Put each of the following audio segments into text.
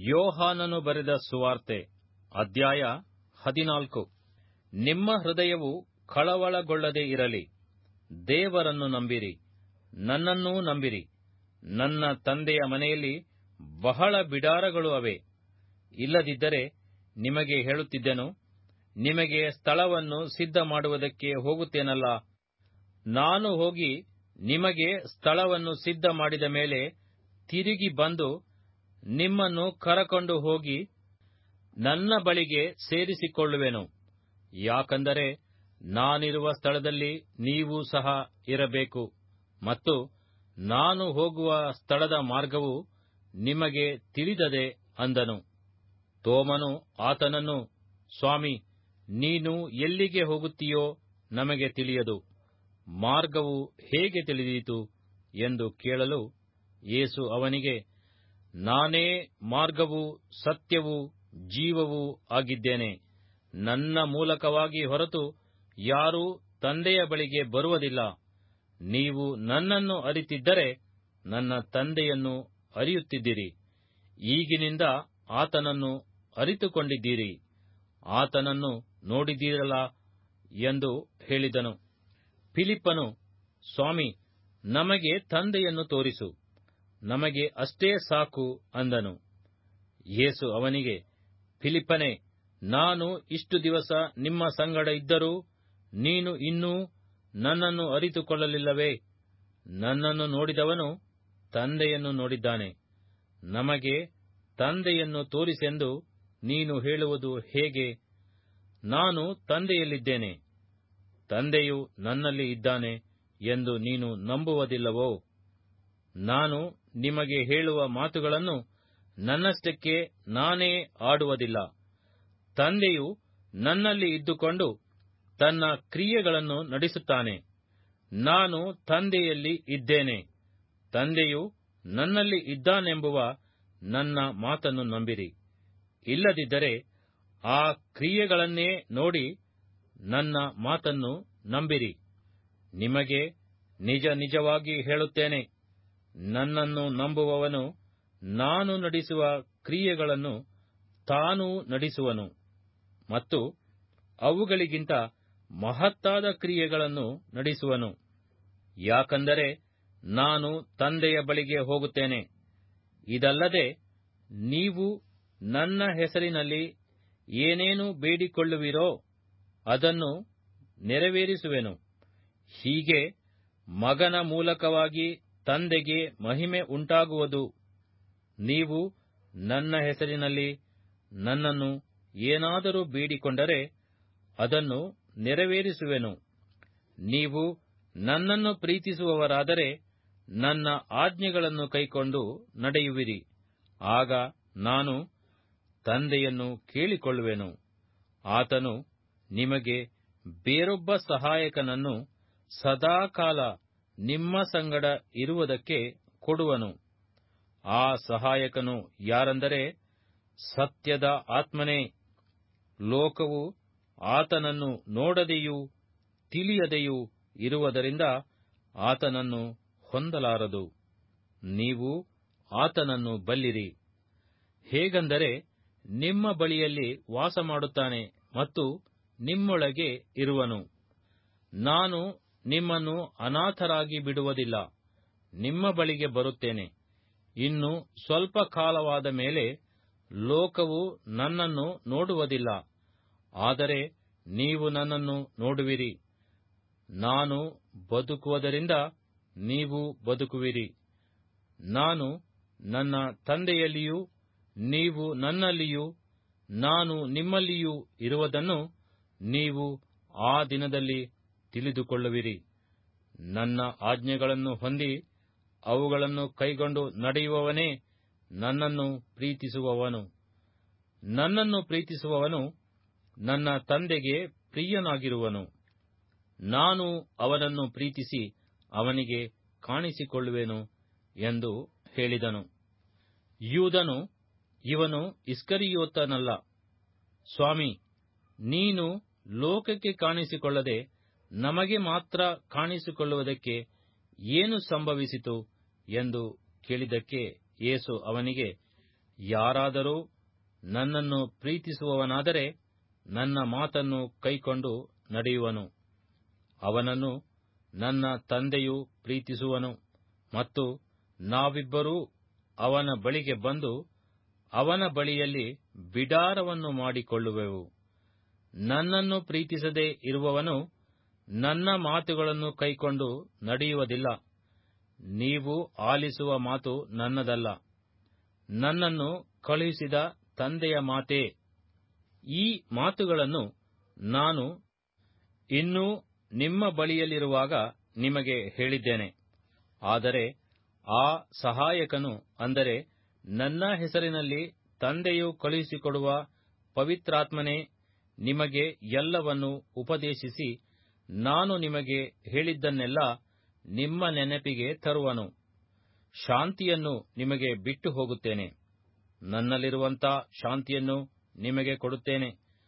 ಯೋಹಾನನು ಬರೆದ ಸುವಾರ್ತೆ ಅಧ್ಯಾಯ ಹದಿನಾಲ್ಕು ನಿಮ್ಮ ಹೃದಯವು ಕಳವಳಗೊಳ್ಳದೆ ಇರಲಿ ದೇವರನ್ನು ನಂಬಿರಿ ನನ್ನನ್ನೂ ನಂಬಿರಿ ನನ್ನ ತಂದೆಯ ಮನೆಯಲ್ಲಿ ಬಹಳ ಬಿಡಾರಗಳು ಅವೆ ಇಲ್ಲದಿದ್ದರೆ ನಿಮಗೆ ಹೇಳುತ್ತಿದ್ದೆನು ನಿಮಗೆ ಸ್ಥಳವನ್ನು ಸಿದ್ಧ ಮಾಡುವುದಕ್ಕೆ ಹೋಗುತ್ತೇನಲ್ಲ ನಾನು ಹೋಗಿ ನಿಮಗೆ ಸ್ಥಳವನ್ನು ಸಿದ್ಧ ಮಾಡಿದ ಮೇಲೆ ತಿರುಗಿ ಬಂದು ನಿಮ್ಮನ್ನು ಕರಕೊಂಡು ಹೋಗಿ ನನ್ನ ಬಳಿಗೆ ಸೇರಿಸಿಕೊಳ್ಳುವೆನು ಯಾಕಂದರೆ ನಾನಿರುವ ಸ್ಥಳದಲ್ಲಿ ನೀವು ಸಹ ಇರಬೇಕು ಮತ್ತು ನಾನು ಹೋಗುವ ಸ್ಥಳದ ಮಾರ್ಗವು ನಿಮಗೆ ತಿಳಿದದೆ ಅಂದನು ತೋಮನು ಆತನನ್ನು ಸ್ವಾಮಿ ನೀನು ಎಲ್ಲಿಗೆ ಹೋಗುತ್ತೀಯೋ ನಮಗೆ ತಿಳಿಯದು ಮಾರ್ಗವು ಹೇಗೆ ತಿಳಿದೀತು ಎಂದು ಕೇಳಲು ಯೇಸು ಅವನಿಗೆ ನಾನೇ ಮಾರ್ಗವೂ ಸತ್ಯವೂ ಜೀವವೂ ಆಗಿದ್ದೇನೆ ನನ್ನ ಮೂಲಕವಾಗಿ ಹೊರತು ಯಾರೂ ತಂದೆಯ ಬಳಿಗೆ ಬರುವುದಿಲ್ಲ ನೀವು ನನ್ನನ್ನು ಅರಿತಿದ್ದರೆ ನನ್ನ ತಂದೆಯನ್ನು ಅರಿಯುತ್ತಿದ್ದಿರಿ ಈಗಿನಿಂದ ಆತನನ್ನು ಅರಿತುಕೊಂಡಿದ್ದೀರಿ ಆತನನ್ನು ನೋಡಿದ್ದೀರಲ್ಲ ಎಂದು ಹೇಳಿದನು ಫಿಲಿಪ್ಪನು ಸ್ವಾಮಿ ನಮಗೆ ತಂದೆಯನ್ನು ತೋರಿಸು ನಮಗೆ ಅಷ್ಟೇ ಸಾಕು ಅಂದನು ಯೇಸು ಅವನಿಗೆ ಫಿಲಿಪ್ಪನೇ ನಾನು ಇಷ್ಟು ದಿವಸ ನಿಮ್ಮ ಸಂಗಡ ಇದ್ದರೂ ನೀನು ಇನ್ನೂ ನನ್ನನ್ನು ಅರಿತುಕೊಳ್ಳಲಿಲ್ಲವೇ ನನ್ನನ್ನು ನೋಡಿದವನು ತಂದೆಯನ್ನು ನೋಡಿದ್ದಾನೆ ನಮಗೆ ತಂದೆಯನ್ನು ತೋರಿಸೆಂದು ನೀನು ಹೇಳುವುದು ಹೇಗೆ ನಾನು ತಂದೆಯಲ್ಲಿದ್ದೇನೆ ತಂದೆಯು ನನ್ನಲ್ಲಿ ಇದ್ದಾನೆ ಎಂದು ನೀನು ನಂಬುವುದಿಲ್ಲವೋ ನಾನು ನಿಮಗೆ ಹೇಳುವ ಮಾತುಗಳನ್ನು ನನ್ನಷ್ಟಕ್ಕೆ ನಾನೇ ಆಡುವುದಿಲ್ಲ ತಂದೆಯು ನನ್ನಲ್ಲಿ ಇದ್ದುಕೊಂಡು ತನ್ನ ಕ್ರಿಯೆಗಳನ್ನು ನಡೆಸುತ್ತಾನೆ ನಾನು ತಂದೆಯಲ್ಲಿ ಇದ್ದೇನೆ ತಂದೆಯು ನನ್ನಲ್ಲಿ ಇದ್ದಾನೆಂಬುವ ನನ್ನ ಮಾತನ್ನು ನಂಬಿರಿ ಇಲ್ಲದಿದ್ದರೆ ಆ ಕ್ರಿಯೆಗಳನ್ನೇ ನೋಡಿ ನನ್ನ ಮಾತನ್ನು ನಂಬಿರಿ ನಿಮಗೆ ನಿಜ ನಿಜವಾಗಿ ಹೇಳುತ್ತೇನೆ ನನ್ನನ್ನು ನಂಬುವವನು ನಾನು ನಡೆಸುವ ಕ್ರಿಯೆಗಳನ್ನು ತಾನೂ ನಡೆಸುವನು ಮತ್ತು ಅವುಗಳಿಗಿಂತ ಮಹತ್ತಾದ ಕ್ರಿಯೆಗಳನ್ನು ನಡೆಸುವನು ಯಾಕಂದರೆ ನಾನು ತಂದೆಯ ಬಳಿಗೆ ಹೋಗುತ್ತೇನೆ ಇದಲ್ಲದೆ ನೀವು ನನ್ನ ಹೆಸರಿನಲ್ಲಿ ಏನೇನು ಬೇಡಿಕೊಳ್ಳುವಿರೋ ಅದನ್ನು ನೆರವೇರಿಸುವೆನು ಹೀಗೆ ಮಗನ ಮೂಲಕವಾಗಿ ತಂದೆಗೆ ಮಹಿಮೆ ಉಂಟಾಗುವುದು ನೀವು ನನ್ನ ಹೆಸರಿನಲ್ಲಿ ನನ್ನನ್ನು ಏನಾದರೂ ಬೇಡಿಕೊಂಡರೆ ಅದನ್ನು ನೆರವೇರಿಸುವೆನು ನೀವು ನನ್ನನ್ನು ಪ್ರೀತಿಸುವವರಾದರೆ ನನ್ನ ಆಜ್ಞೆಗಳನ್ನು ಕೈಕೊಂಡು ನಡೆಯುವಿರಿ ಆಗ ನಾನು ತಂದೆಯನ್ನು ಕೇಳಿಕೊಳ್ಳುವೆನು ಆತನು ನಿಮಗೆ ಬೇರೊಬ್ಬ ಸಹಾಯಕನನ್ನು ಸದಾಕಾಲ ನಿಮ್ಮ ಸಂಗಡ ಇರುವುದಕ್ಕೆ ಕೊಡುವನು ಆ ಸಹಾಯಕನು ಯಾರೆಂದರೆ ಸತ್ಯದ ಆತ್ಮನೇ ಲೋಕವು ಆತನನ್ನು ನೋಡದೆಯೂ ತಿಳಿಯದೆಯೂ ಇರುವುದರಿಂದ ಆತನನ್ನು ಹೊಂದಲಾರದು ನೀವು ಆತನನ್ನು ಬಲ್ಲಿರಿ ಹೇಗೆಂದರೆ ನಿಮ್ಮ ಬಳಿಯಲ್ಲಿ ವಾಸ ಮಾಡುತ್ತಾನೆ ಮತ್ತು ನಿಮ್ಮೊಳಗೆ ಇರುವನು ನಾನು ನಿಮ್ಮನ್ನು ಅನಾಥರಾಗಿ ಬಿಡುವುದಿಲ್ಲ ನಿಮ್ಮ ಬಳಿಗೆ ಬರುತ್ತೇನೆ ಇನ್ನು ಸ್ವಲ್ಪ ಕಾಲವಾದ ಮೇಲೆ ಲೋಕವು ನನ್ನನ್ನು ನೋಡುವುದಿಲ್ಲ ಆದರೆ ನೀವು ನನ್ನನ್ನು ನೋಡುವಿರಿ ನಾನು ಬದುಕುವುದರಿಂದ ನೀವು ಬದುಕುವಿರಿ ನಾನು ನನ್ನ ತಂದೆಯಲ್ಲಿಯೂ ನೀವು ನನ್ನಲ್ಲಿಯೂ ನಾನು ನಿಮ್ಮಲ್ಲಿಯೂ ಇರುವುದನ್ನು ನೀವು ಆ ದಿನದಲ್ಲಿ ತಿಳಿದುಕೊಳ್ಳುವಿರಿ ನನ್ನ ಆಜ್ಞೆಗಳನ್ನು ಹೊಂದಿ ಅವುಗಳನ್ನು ಕೈಗೊಂಡು ನಡೆಯುವವನೇ ನನ್ನನ್ನು ಪ್ರೀತಿಸುವವನು ನನ್ನನ್ನು ಪ್ರೀತಿಸುವವನು ನನ್ನ ತಂದೆಗೆ ಪ್ರಿಯನಾಗಿರುವನು ನಾನು ಅವನನ್ನು ಪ್ರೀತಿಸಿ ಅವನಿಗೆ ಕಾಣಿಸಿಕೊಳ್ಳುವೆನು ಎಂದು ಹೇಳಿದನು ಯೂದನು ಇವನು ಇಸ್ಕರಿಯೋತನಲ್ಲ ಸ್ವಾಮಿ ನೀನು ಲೋಕಕ್ಕೆ ಕಾಣಿಸಿಕೊಳ್ಳದೆ ನಮಗೆ ಮಾತ್ರ ಕಾಣಿಸಿಕೊಳ್ಳುವುದಕ್ಕೆ ಏನು ಸಂಭವಿಸಿತು ಎಂದು ಕೇಳಿದ್ದಕ್ಕೆ ಯೇಸು ಅವನಿಗೆ ಯಾರಾದರೂ ನನ್ನನ್ನು ಪ್ರೀತಿಸುವವನಾದರೆ ನನ್ನ ಮಾತನ್ನು ಕೈಕೊಂಡು ನಡೆಯುವನು ಅವನನ್ನು ನನ್ನ ತಂದೆಯು ಪ್ರೀತಿಸುವನು ಮತ್ತು ನಾವಿಬ್ಬರೂ ಅವನ ಬಳಿಗೆ ಬಂದು ಅವನ ಬಳಿಯಲ್ಲಿ ಬಿಡಾರವನ್ನು ಮಾಡಿಕೊಳ್ಳುವೆವು ನನ್ನನ್ನು ಪ್ರೀತಿಸದೆ ಇರುವವನು ನನ್ನ ಮಾತುಗಳನ್ನು ಕೈಕೊಂಡು ನಡೆಯುವುದಿಲ್ಲ ನೀವು ಆಲಿಸುವ ಮಾತು ನನ್ನದಲ್ಲ ನನ್ನನ್ನು ಕಳುಹಿಸಿದ ತಂದೆಯ ಮಾತೇ ಈ ಮಾತುಗಳನ್ನು ನಾನು ಇನ್ನೂ ನಿಮ್ಮ ಬಳಿಯಲ್ಲಿರುವಾಗ ನಿಮಗೆ ಹೇಳಿದ್ದೇನೆ ಆದರೆ ಆ ಸಹಾಯಕನು ಅಂದರೆ ನನ್ನ ಹೆಸರಿನಲ್ಲಿ ತಂದೆಯು ಕಳುಹಿಸಿಕೊಡುವ ಪವಿತ್ರಾತ್ಮನೇ ನಿಮಗೆ ಎಲ್ಲವನ್ನು ಉಪದೇಶಿಸಿ ನಾನು ನಿಮಗೆ ಹೇಳಿದ್ದನ್ನೆಲ್ಲ ನಿಮ್ಮ ನೆನಪಿಗೆ ತರುವನು ಶಾಂತಿಯನ್ನು ನಿಮಗೆ ಬಿಟ್ಟು ಹೋಗುತ್ತೇನೆ ನನ್ನಲ್ಲಿರುವಂಥ ಶಾಂತಿಯನ್ನು ನಿಮಗೆ ಕೊಡುತ್ತೇನೆ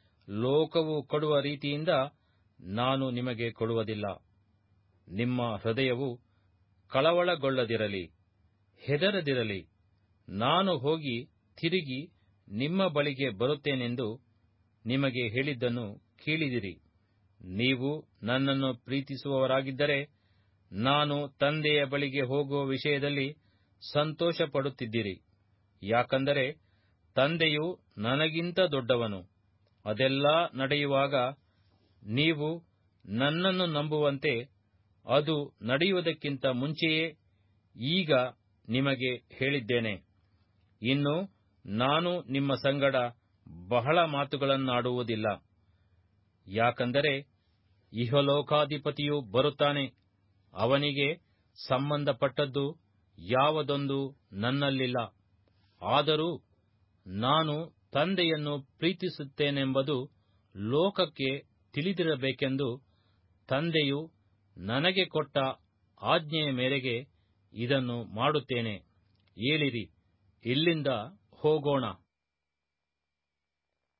ಲೋಕವು ಕೊಡುವ ರೀತಿಯಿಂದ ನಾನು ನಿಮಗೆ ಕೊಡುವುದಿಲ್ಲ ನಿಮ್ಮ ಹೃದಯವು ಕಳವಳಗೊಳ್ಳದಿರಲಿ ಹೆದರದಿರಲಿ ನಾನು ಹೋಗಿ ತಿರುಗಿ ನಿಮ್ಮ ಬಳಿಗೆ ಬರುತ್ತೇನೆಂದು ನಿಮಗೆ ಹೇಳಿದ್ದನ್ನು ಕೇಳಿದಿರಿ ನೀವು ನನ್ನನ್ನು ಪ್ರೀತಿಸುವವರಾಗಿದ್ದರೆ ನಾನು ತಂದೆಯ ಬಳಿಗೆ ಹೋಗುವ ವಿಷಯದಲ್ಲಿ ಸಂತೋಷಪಡುತ್ತಿದ್ದಿರಿ ಯಾಕಂದರೆ ತಂದೆಯು ನನಗಿಂತ ದೊಡ್ಡವನು ಅದೆಲ್ಲ ನಡೆಯುವಾಗ ನೀವು ನನ್ನನ್ನು ನಂಬುವಂತೆ ಅದು ನಡೆಯುವುದಕ್ಕಿಂತ ಮುಂಚೆಯೇ ಈಗ ನಿಮಗೆ ಹೇಳಿದ್ದೇನೆ ಇನ್ನು ನಾನು ನಿಮ್ಮ ಸಂಗಡ ಬಹಳ ಮಾತುಗಳನ್ನಾಡುವುದಿಲ್ಲ ಯಾಕಂದರೆ ಇಹಲೋಕಾಧಿಪತಿಯು ಬರುತ್ತಾನೆ ಅವನಿಗೆ ಸಂಬಂಧಪಟ್ಟದ್ದು ಯಾವುದೊಂದು ನನ್ನಲ್ಲಿಲ್ಲ ಆದರೂ ನಾನು ತಂದೆಯನ್ನು ಪ್ರೀತಿಸುತ್ತೇನೆಂಬುದು ಲೋಕಕ್ಕೆ ತಿಳಿದಿರಬೇಕೆಂದು ತಂದೆಯು ನನಗೆ ಕೊಟ್ಟ ಆಜ್ಞೆಯ ಮೇರೆಗೆ ಇದನ್ನು ಮಾಡುತ್ತೇನೆ ಏಳಿರಿ ಇಲ್ಲಿಂದ ಹೋಗೋಣ